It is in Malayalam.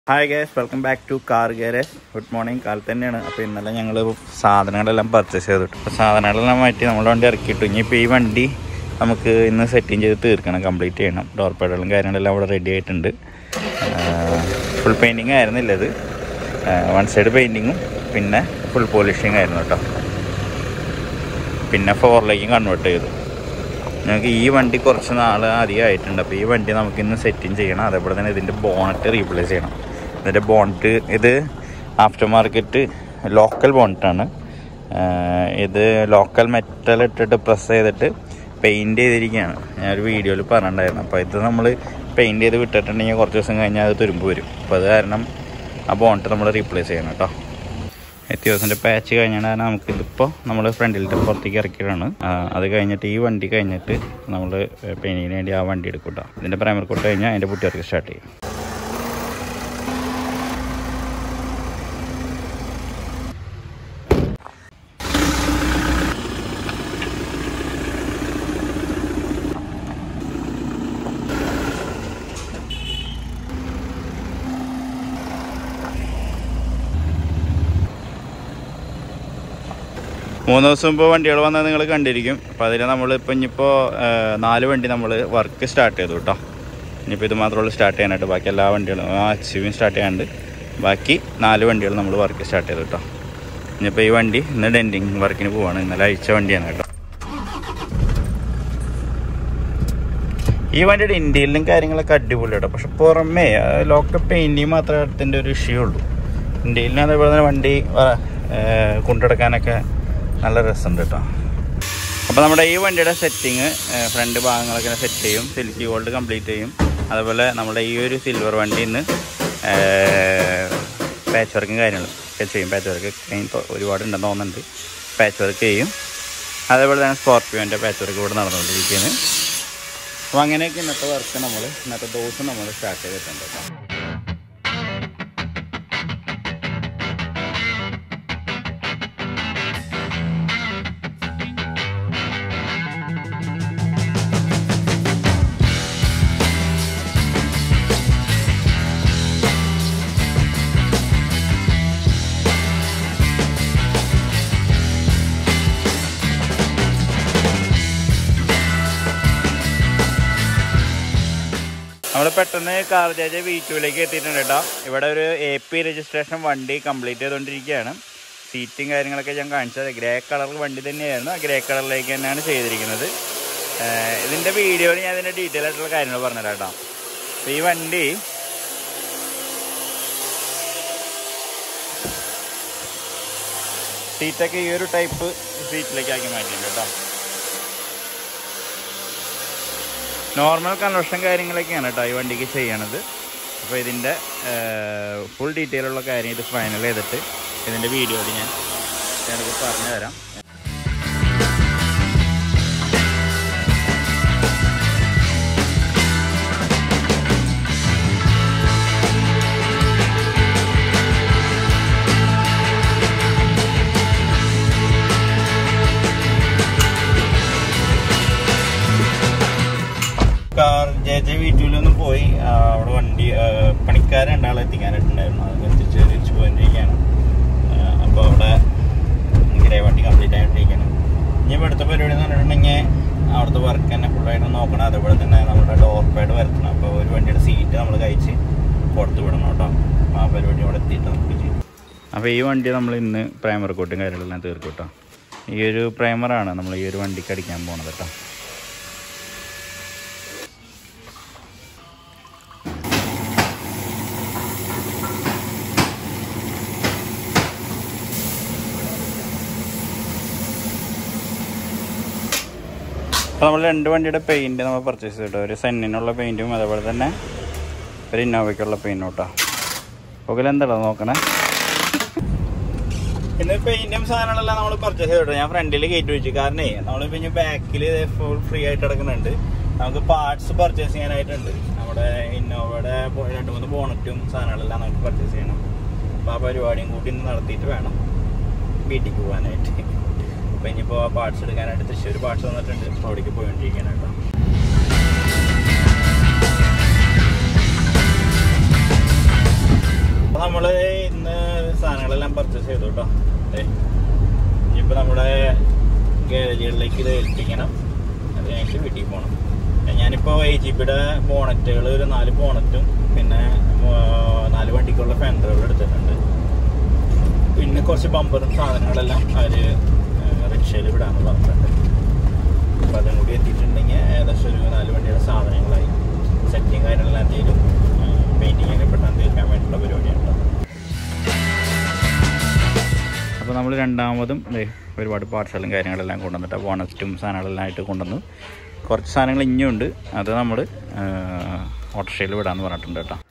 Hi guys welcome back to car garage good morning കാലത്ത് തന്നെയാണ് അപ്പോൾ ഇന്നലെ ഞങ്ങൾ സാധനങ്ങളെല്ലാം പർച്ചേസ് ചെയ്തിട്ടു അപ്പോൾ സാധനങ്ങളെല്ലാം മാറ്റി നമ്മുടെ വണ്ടി ഇറക്കിയിട്ടു ഇനിയിപ്പോൾ ഈ വണ്ടി നമുക്ക് ഇന്ന് സെറ്റിങ് ചെയ്ത് തീർക്കണം കംപ്ലീറ്റ് ചെയ്യണം ഡോർ പേഡുകളും കാര്യങ്ങളെല്ലാം അവിടെ റെഡി ആയിട്ടുണ്ട് ഫുൾ പെയിൻറ്റിങ് ആയിരുന്നില്ല ഇത് വൺ സൈഡ് പെയിൻറ്റിങ്ങും പിന്നെ ഫുൾ പോളിഷിങ് ആയിരുന്നു കേട്ടോ പിന്നെ ഫോറിലേക്കും കൺവേർട്ട് ചെയ്തു ഞങ്ങൾക്ക് ഈ വണ്ടി കുറച്ച് നാൾ അധികം ആയിട്ടുണ്ട് അപ്പോൾ ഈ വണ്ടി നമുക്ക് ഇന്ന് സെറ്റിങ് ചെയ്യണം അതേപോലെ തന്നെ ഇതിൻ്റെ ബോണറ്റ് റീപ്ലേസ് ചെയ്യണം ഇതിൻ്റെ ബോണറ്റ് ഇത് ആഫ്റ്റർ മാർക്കറ്റ് ലോക്കൽ ബോണറ്റാണ് ഇത് ലോക്കൽ മെറ്റൽ ഇട്ടിട്ട് പ്രസ് ചെയ്തിട്ട് പെയിൻറ്റ് ചെയ്തിരിക്കുകയാണ് ഞാനൊരു വീഡിയോയിൽ പറഞ്ഞിട്ടുണ്ടായിരുന്നു അപ്പോൾ ഇത് നമ്മൾ പെയിൻറ്റ് ചെയ്ത് വിട്ടിട്ടുണ്ടെങ്കിൽ കുറച്ച് ദിവസം കഴിഞ്ഞാൽ അത് തുരുമ്പ് വരും അപ്പോൾ അത് കാരണം ആ ബോണറ്റ് നമ്മൾ റീപ്ലേസ് ചെയ്യണം കേട്ടോ എത്തിയോസിൻ്റെ പാച്ച് കഴിഞ്ഞാൽ നമുക്ക് ഇതിപ്പോൾ നമ്മൾ ഫ്രണ്ടിലത്തെ പുറത്തേക്ക് ഇറക്കിയതാണ് ആ, അത് കഴിഞ്ഞിട്ട് ഈ വണ്ടി കഴിഞ്ഞിട്ട് നമ്മൾ പെയിൻറ്റിങ്ങിന് വേണ്ടി ആ വണ്ടി എടുക്കും കേട്ടോ ഇതിൻ്റെ പ്രൈമർ കോട്ട് കഴിഞ്ഞാൽ അതിൻ്റെ പുട്ടിയർക്ക് സ്റ്റാർട്ട് ചെയ്യും മൂന്ന് ദിവസം മുമ്പ് വണ്ടികൾ വന്നാൽ നിങ്ങൾ കണ്ടിരിക്കും അപ്പോൾ അതിൽ നമ്മളിപ്പോൾ ഇനിയിപ്പോൾ നാല് വണ്ടി നമ്മൾ വർക്ക് സ്റ്റാർട്ട് ചെയ്തു കേട്ടോ ഇനിയിപ്പോൾ ഇത് മാത്രമേ സ്റ്റാർട്ട് ചെയ്യാനായിട്ട് ബാക്കി എല്ലാ വണ്ടികളും ആ എച്ച് യുവും സ്റ്റാർട്ട് ചെയ്യാണ്ട് ബാക്കി നാല് വണ്ടികൾ നമ്മൾ വർക്ക് സ്റ്റാർട്ട് ചെയ്തു കേട്ടോ ഇനിയിപ്പോൾ ഈ വണ്ടി ഇന്ന് ഡെൻറ്റിങ് വർക്കിന് പോവാണ് ഇന്നലെ അയച്ച വണ്ടിയാണ് കേട്ടോ ഈ വണ്ടിയുടെ ഇന്ത്യയിലും കാര്യങ്ങളൊക്കെ അടിപൊളി കേട്ടോ പക്ഷെ പുറമേ ലോക്കൽ പെയിൻറ്റിങ് മാത്രമേ അതിൻ്റെ ഒരു ഇഷ്യൂ ഉള്ളൂ ഇന്ത്യയിലും അതേപോലെ തന്നെ വണ്ടി കൊണ്ടെടുക്കാനൊക്കെ നല്ല രസമുണ്ട് കേട്ടോ അപ്പോൾ നമ്മുടെ ഈ വണ്ടിയുടെ സെറ്റിങ് ഫ്രണ്ട് ഭാഗങ്ങളൊക്കെ സെറ്റ് ചെയ്യും സിൽക്കി ഗോൾഡ് കംപ്ലീറ്റ് ചെയ്യും അതുപോലെ നമ്മുടെ ഈ ഒരു സിൽവർ വണ്ടി ഇന്ന് പാച്ച് വർക്കും കാര്യങ്ങളും ഒക്കെ ചെയ്യും പാച്ച് വർക്ക് ഒരുപാട് ഉണ്ടെന്ന് തോന്നുന്നുണ്ട് പാച്ച് വർക്ക് ചെയ്യും അതേപോലെ തന്നെ സ്കോർപ്പിയോൻ്റെ പാച്ച് വർക്ക് ഇവിടെ നടന്നുകൊണ്ടിരിക്കുകയാണ് അപ്പോൾ അങ്ങനെയൊക്കെ ഇന്നത്തെ വർക്ക് നമ്മൾ ഇന്നത്തെ ദിവസം നമ്മൾ സ്റ്റാർട്ട് ചെയ്തിട്ടുണ്ട് കേട്ടോ നമ്മൾ പെട്ടെന്ന് കാർ ജാജ് വി ടുവിലേക്ക് എത്തിയിട്ടുണ്ട് കേട്ടോ ഇവിടെ ഒരു എ പി രജിസ്ട്രേഷൻ വണ്ടി കംപ്ലീറ്റ് ചെയ്തുകൊണ്ടിരിക്കുകയാണ് സീറ്റും കാര്യങ്ങളൊക്കെ ഞാൻ കാണിച്ചത് ഗ്രേ കളർ വണ്ടി തന്നെയായിരുന്നു ആ ഗ്രേ കളറിലേക്ക് തന്നെയാണ് ചെയ്തിരിക്കുന്നത് ഏഹ് ഇതിൻ്റെ വീഡിയോയിൽ ഞാൻ ഇതിൻ്റെ ഡീറ്റെയിൽ ആയിട്ടുള്ള കാര്യങ്ങൾ പറഞ്ഞുതരാം കേട്ടോ അപ്പോൾ ഈ വണ്ടി സീറ്റൊക്കെ ഈ ഒരു ടൈപ്പ് സീറ്റിലേക്ക് ആക്കി മാറ്റിയിട്ടുണ്ട് കേട്ടോ നോർമൽ കൺവെർഷൻ കാര്യങ്ങളൊക്കെയാണ് കേട്ടോ ഈ വണ്ടിക്ക് ചെയ്യണത് അപ്പോൾ ഇതിൻ്റെ ഫുൾ ഡീറ്റെയിൽ ഉള്ള കാര്യം ഇത് ഫൈനൽ ചെയ്തിട്ട് ഇതിൻ്റെ വീഡിയോയിൽ ഞാൻ ഞാനത് പറഞ്ഞു തരാം കാർ ജെ ജെ വീട്ടിലൊന്നും പോയി ആ, അവിടെ വണ്ടി ആ, പണിക്കാരെ രണ്ടാളെ എത്തിക്കാനായിട്ടുണ്ടായിരുന്നു അത് എത്തിച്ച് തിരിച്ചു പോയിട്ടിരിക്കുകയാണ് അപ്പോൾ അവിടെ ഗ്രേ വണ്ടി കംപ്ലീറ്റ് ആയിട്ടിരിക്കുകയാണ് ഇനി ഇപ്പോൾ അടുത്ത പരിപാടി എന്ന് പറഞ്ഞിട്ടുണ്ടെങ്കിൽ അവിടുത്തെ വർക്ക് തന്നെ ഫുള്ളായിട്ട് നോക്കണം അതുപോലെ തന്നെ നമ്മുടെ ഡോർ പാഡ് വരുത്തണം അപ്പോൾ ഒരു വണ്ടിയുടെ സീറ്റ് നമ്മൾ കഴിച്ച് പുറത്ത് വിടണം കേട്ടോ ആ പരിപാടി അവിടെ എത്തിയിട്ട് നമുക്ക് ചെയ്യും അപ്പോൾ ഈ വണ്ടി നമ്മൾ ഇന്ന് പ്രൈമർ കോട്ടും കാര്യങ്ങളെല്ലാം തീർക്കും കേട്ടോ ഈ ഒരു പ്രൈമറാണ് നമ്മൾ ഈ ഒരു വണ്ടിക്ക് അടിക്കാൻ പോണത് കേട്ടോ അപ്പോൾ നമ്മൾ രണ്ട് വണ്ടിയുടെ പെയിൻറ്റ് നമ്മൾ പർച്ചേസ് ചെയ്തിട്ടോ ഒരു സെന്നിനുള്ള പെയിൻറ്റും അതേപോലെ തന്നെ ഒരു ഇന്നോവയ്ക്കുള്ള പെയിൻറ്റും കേട്ടോ പുകൽ എന്താണോ നോക്കണേ ഇന്ന് പെയിന്റും സാധനങ്ങളെല്ലാം നമ്മൾ പർച്ചേസ് ചെയ്തിട്ടോ ഞാൻ ഫ്രണ്ടിൽ കയറ്റി വെച്ചു കാരണം നമ്മളിപ്പോ ഇനി ബാക്കിൽ ഫുൾ ഫ്രീ ആയിട്ട് കിടക്കുന്നുണ്ട് നമുക്ക് പാർട്സ് പർച്ചേസ് ചെയ്യാനായിട്ടുണ്ട് നമ്മുടെ ഇന്നോവയുടെ ബോ- രണ്ട് മൂന്ന് ബോണറ്റും സാധനങ്ങളെല്ലാം നമുക്ക് പർച്ചേസ് ചെയ്യണം അപ്പോൾ ആ പരിപാടിയും കൂടി ഇന്ന് നടത്തിയിട്ട് വേണം വീട്ടിൽ പോകാനായിട്ട് അപ്പോൾ ഇനിയിപ്പോൾ പാർട്സ് എടുക്കാനായിട്ട് തൃശ്ശൂർ പാർട്സ് വന്നിട്ടുണ്ട് അപ്പോൾ അവിടേക്ക് പോയിക്കൊണ്ടിരിക്കുകയാണ് കേട്ടോ നമ്മൾ ഇന്ന് സാധനങ്ങളെല്ലാം പർച്ചേസ് ചെയ്തു കേട്ടോ ദേ. ഇനിയിപ്പോ നമ്മുടെ ഗാരേജുകളിലേക്ക് ഇത് ഏൽപ്പിക്കണം അത് കഴിഞ്ഞിട്ട് വീട്ടിൽ പോകണം ഞാനിപ്പോൾ എ ജി പിയുടെ ബോണറ്റുകൾ ഒരു നാല് ബോണറ്റും പിന്നെ ആ, നാല് വണ്ടിക്കുള്ള ഫെൻഡറുകൾ എടുത്തിട്ടുണ്ട് പിന്നെ കുറച്ച് ബമ്പറും സാധനങ്ങളെല്ലാം അവർ റിക്ഷയിൽ വിടാന്ന് പറഞ്ഞിട്ടുണ്ട് അപ്പം അതും കൂടി എത്തിയിട്ടുണ്ടെങ്കിൽ ഏകദേശം ഒരു നാല് വണ്ടിയുടെ സാധനങ്ങളായി സെറ്റിങ് കാര്യങ്ങളെല്ലാം തീരും പെയിൻറ്റിങ് ഒക്കെ പെട്ടെന്ന് തീർക്കാൻ വേണ്ടിയിട്ടുള്ള പരിപാടിയാണ് കേട്ടോ അപ്പോൾ നമ്മൾ രണ്ടാമതും ദേ ഒരുപാട് പാർട്സുകളും കാര്യങ്ങളെല്ലാം കൊണ്ടുവന്നിട്ട് ബോണറ്റും സാധനങ്ങളെല്ലാം ആയിട്ട് കൊണ്ടുവന്നു കുറച്ച് സാധനങ്ങൾ ഇനിയുണ്ട് അത് നമ്മൾ ഓട്ടോറിക്ഷയിൽ വിടാമെന്ന് പറഞ്ഞിട്ടുണ്ട് കേട്ടോ